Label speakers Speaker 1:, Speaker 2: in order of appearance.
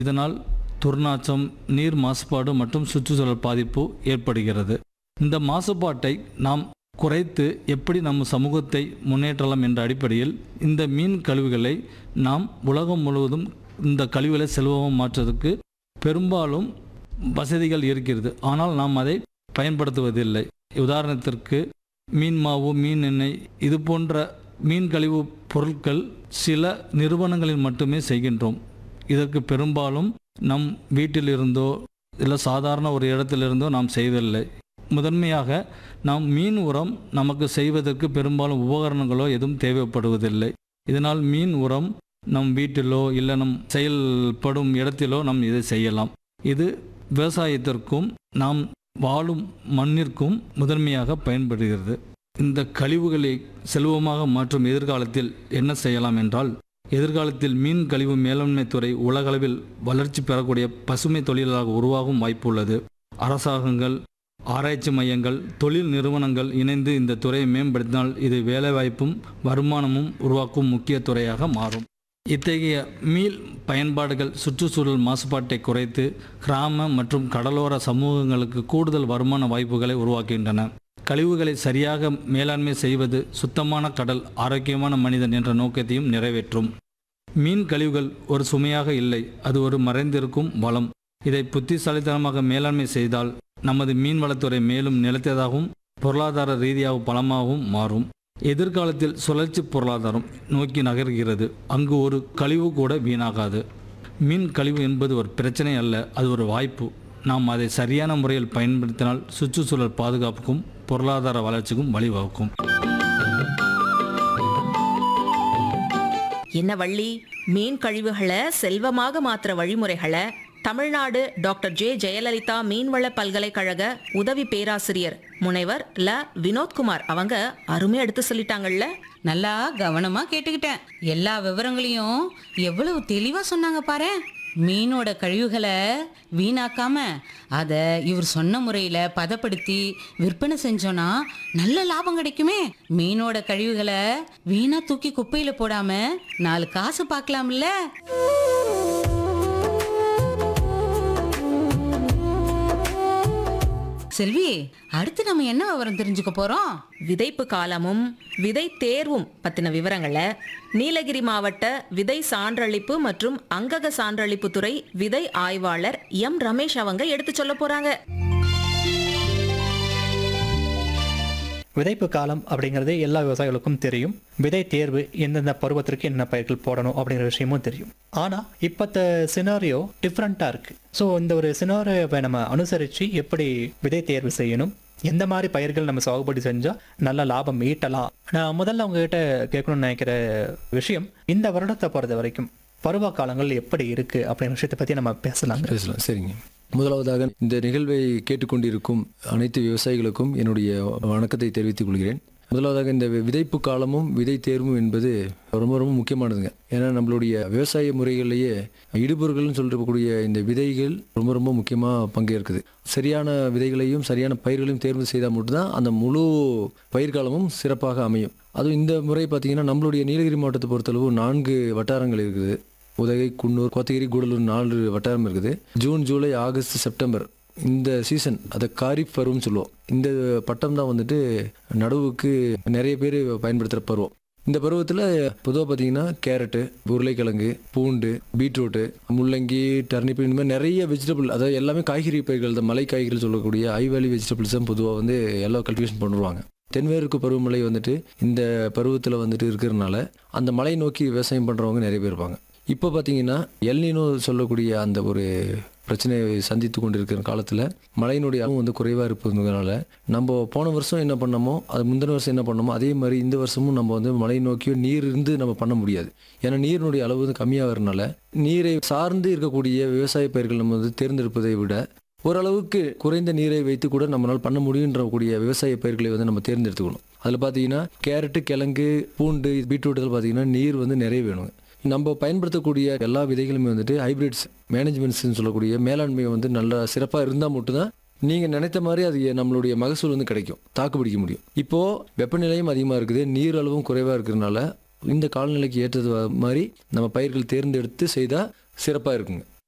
Speaker 1: இதனால் துர்நாற்றம் நீர் மாசுபாடு மற்றும் சுற்றுச்சூழல் பாதிப்பு ஏற்படுகிறது இந்த மாசுபாட்டை நாம் குறைத்து எப்படி நம் சமூகத்தை முன்னேற்றலாம் என்ற அடிப்படையில் இந்த மீன் கழிவுகளை நாம் உலகம் முழுவதும் இந்த கழிவுகளை செல்வமாக மாற்றுவதற்கு பெரும்பாலும் வசதிகள் இருக்கிறது ஆனால் நாம் அதை பயன்படுத்துவதில்லை உதாரணத்திற்கு மீன் மாவு மீன் எண்ணெய் இது போன்ற மீன் கழிவு பொருட்கள் சில நிறுவனங்களில் மட்டுமே செய்கின்றோம் இதற்கு பெரும்பாலும் நம் வீட்டிலிருந்தோ இல்லை சாதாரண ஒரு இடத்திலிருந்தோ நாம் செய்வதில்லை முதன்மையாக நாம் மீன் உரம் நமக்கு செய்வதற்கு பெரும்பாலும் உபகரணங்களோ எதுவும் தேவைப்படுவதில்லை இதனால் மீன் உரம் நம் வீட்டிலோ இல்லை நம் செயல்படும் இடத்திலோ நாம் இதை செய்யலாம் இது விவசாயத்திற்கும் நாம் வாழும் மண்ணிற்கும் முதன்மையாக பயன்படுகிறது இந்த கழிவுகளை செல்வமாக மாற்றும் எதிர்காலத்தில் என்ன செய்யலாம் என்றால் எதிர்காலத்தில் மீன் கழிவு மேலாண்மை துறை உலகளவில் வளர்ச்சி பெறக்கூடிய பசுமை தொழிலாக உருவாகும் வாய்ப்புள்ளது அரசாங்கங்கள் ஆராய்ச்சி மையங்கள் தொழில் நிறுவனங்கள் இணைந்து இந்த துறையை மேம்படுத்தினால் இது வேலைவாய்ப்பும் வருமானமும் உருவாக்கும் முக்கிய துறையாக மாறும் இத்தகைய மீள் பயன்பாடுகள் சுற்றுச்சூழல் மாசுபாட்டை குறைத்து கிராம மற்றும் கடலோர சமூகங்களுக்கு கூடுதல் வருமான வாய்ப்புகளை உருவாக்குகின்றன கழிவுகளை சரியாக மேலாண்மை செய்வது சுத்தமான கடல் ஆரோக்கியமான மனிதன் என்ற நோக்கத்தையும் நிறைவேற்றும் மீன் கழிவுகள் ஒரு சுமையாக இல்லை அது ஒரு மறைந்திருக்கும் வளம் இதை புத்திசாலித்தனமாக மேலாண்மை செய்தால் நமது மீன்வளத்துறை மேலும் நிலைத்ததாகவும் பொருளாதார ரீதியாக பலமாகவும் மாறும் எதிர்காலத்தில் சுழற்சி பொருளாதாரம் நோக்கி நகர்கிறது அங்கு ஒரு கழிவு கூட வீணாகாது மீன் கழிவு என்பது ஒரு பிரச்சனை அல்ல அது ஒரு வாய்ப்பு நாம் அதை சரியான முறையில் பயன்படுத்தினால் சுற்றுச்சூழல் பாதுகாப்புக்கும் பொருளாதார வளர்ச்சிக்கும் வழிவகுக்கும்
Speaker 2: என்ன வள்ளி மீன் கழிவுகளை செல்வமாக மாற்றுற வழிமுறைகளை தமிழ்நாடு டாக்டர் ஜே ஜெயலலிதா மீன்வள பல்கலைக்கழக உதவி பேராசிரியர் முனைவர் ல வினோத்குமார் அவங்க அருமையா எடுத்து சொல்லிட்டாங்கல்ல
Speaker 3: நல்லா கவனமா கேட்டுக்கிட்டேன் எல்லா விவரங்களையும் எவ்வளவு தெளிவா சொன்னாங்க பாரு மீனோட கழிவுகளை வீணாக்காம அதை இவர் சொன்ன முறையில பதப்படுத்தி விற்பனை செஞ்சோன்னா நல்ல லாபம் கிடைக்குமே மீனோட கழிவுகளை வீணா தூக்கி குப்பையில போடாம நாலு காசு பார்க்கலாம்ல செல்வி அடுத்து நம்ம என்ன விவரம் தெரிஞ்சுக்க போறோம்
Speaker 2: விதைப்பு காலமும் விதை தேர்வும் பத்தின விவரங்களை நீலகிரி மாவட்ட விதை சான்றளிப்பு மற்றும் அங்கக சான்றளிப்பு துறை விதை ஆய்வாளர் எம் ரமேஷ் அவங்க எடுத்து சொல்ல போறாங்க
Speaker 4: விதைப்பு காலம் அப்படிங்கிறது எல்லா விவசாயிகளுக்கும் தெரியும் விதை தேர்வு எந்தெந்த பருவத்திற்கு என்ன பயிர்கள் போடணும் அப்படிங்கிற விஷயமும் தெரியும் ஆனால் இப்போத்த சினாரியோ டிஃப்ரெண்ட்டாக இருக்குது ஸோ இந்த ஒரு சினாரியோவை நம்ம அனுசரித்து எப்படி விதை தேர்வு செய்யணும் எந்த மாதிரி பயிர்கள் நம்ம சாகுபடி செஞ்சால் நல்ல லாபம் ஈட்டலாம் நான் முதல்ல உங்ககிட்ட கேட்கணும்னு நினைக்கிற விஷயம் இந்த வருடத்தை பொறுத்த வரைக்கும் பருவ காலங்கள் எப்படி இருக்குது அப்படிங்கிற விஷயத்தை பற்றி நம்ம பேசலாங்க
Speaker 5: பேசலாம் சரிங்க முதலாவதாக இந்த நிகழ்வை கேட்டுக்கொண்டிருக்கும் அனைத்து விவசாயிகளுக்கும் என்னுடைய வணக்கத்தை தெரிவித்துக் கொள்கிறேன் முதலாவதாக இந்த விதைப்பு காலமும் விதை தேர்வும் என்பது ரொம்ப ரொம்ப முக்கியமானதுங்க ஏன்னா நம்மளுடைய விவசாய முறைகளிலேயே இடுபொருள்கள்னு சொல்லக்கூடிய இந்த விதைகள் ரொம்ப ரொம்ப முக்கியமாக பங்கேற்குது சரியான விதைகளையும் சரியான பயிர்களையும் தேர்வு செய்தால் மட்டும்தான் அந்த முழு பயிர்காலமும் சிறப்பாக அமையும் அதுவும் இந்த முறை பார்த்தீங்கன்னா நம்மளுடைய நீலகிரி மாவட்டத்தை பொறுத்தளவு நான்கு வட்டாரங்கள் இருக்குது உதகை குன்னூர் கோத்தகிரி கூடலூர் நாலு வட்டாரம் இருக்குது ஜூன் ஜூலை ஆகஸ்ட் செப்டம்பர் இந்த சீசன் அதை காரிஃப் பருவம்னு சொல்லுவோம் இந்த பட்டம் தான் வந்துட்டு நடவுக்கு நிறைய பேர் பயன்படுத்துகிற பருவம் இந்த பருவத்தில் பொதுவாக பார்த்தீங்கன்னா கேரட்டு உருளைக்கிழங்கு பூண்டு பீட்ரூட்டு முள்ளங்கி டர்னிப் இந்த மாதிரி நிறைய வெஜிடபிள் அதாவது எல்லாமே காய்கறி பயிர்கள் தான் மலை காய்கறிகள் சொல்லக்கூடிய ஹை வேலி வெஜிடபிள்ஸ் தான் பொதுவாக வந்து எல்லாம் கல்டிவேஷன் பண்ணுவாங்க தென்மேற்கு பருவமழை வந்துட்டு இந்த பருவத்தில் வந்துட்டு இருக்கிறதுனால அந்த மலை நோக்கி விவசாயம் பண்ணுறவங்க நிறைய பேர் இருப்பாங்க இப்போ பார்த்தீங்கன்னா எல்னினோ சொல்லக்கூடிய அந்த ஒரு பிரச்சனையை சந்தித்து கொண்டிருக்கிற காலத்தில் மழையினுடைய அளவு வந்து குறைவாக இருப்பதுனால நம்ம போன வருஷம் என்ன பண்ணோமோ அது முந்தின வருஷம் என்ன பண்ணோமோ அதே மாதிரி இந்த வருஷமும் நம்ம வந்து மழை நோக்கியோ நீர் இருந்து நம்ம பண்ண முடியாது ஏன்னா நீரினுடைய அளவு வந்து கம்மியாகிறதுனால நீரை சார்ந்து இருக்கக்கூடிய விவசாய பயிர்கள் நம்ம வந்து தேர்ந்தெடுப்பதை விட ஓரளவுக்கு குறைந்த நீரை வைத்து கூட நம்மளால் பண்ண முடியுன்ற கூடிய விவசாய பயிர்களை வந்து நம்ம தேர்ந்தெடுத்துக்கணும் அதில் பார்த்தீங்கன்னா கேரட்டு கிழங்கு பூண்டு பீட்ரூட் இதில் பார்த்தீங்கன்னா நீர் வந்து நிறைய வேணுங்க நம்ம பயன்படுத்தக்கூடிய எல்லா விதைகளுமே வந்துட்டு ஹைபிரிட்ஸ் மேனேஜ்மெண்ட்ஸ்னு சொல்லக்கூடிய மேலாண்மை வந்து நல்லா சிறப்பாக இருந்தால் மட்டும்தான் நீங்கள் நினைத்த மாதிரி அது நம்மளுடைய மகசூல் வந்து கிடைக்கும் தாக்கு பிடிக்க முடியும் இப்போது வெப்பநிலையும் அதிகமாக இருக்குது நீர் அளவும் குறைவாக இருக்கிறதுனால இந்த காலநிலைக்கு ஏற்றது மாதிரி நம்ம பயிர்கள் தேர்ந்தெடுத்து செய்தால் சிறப்பாக இருக்குங்க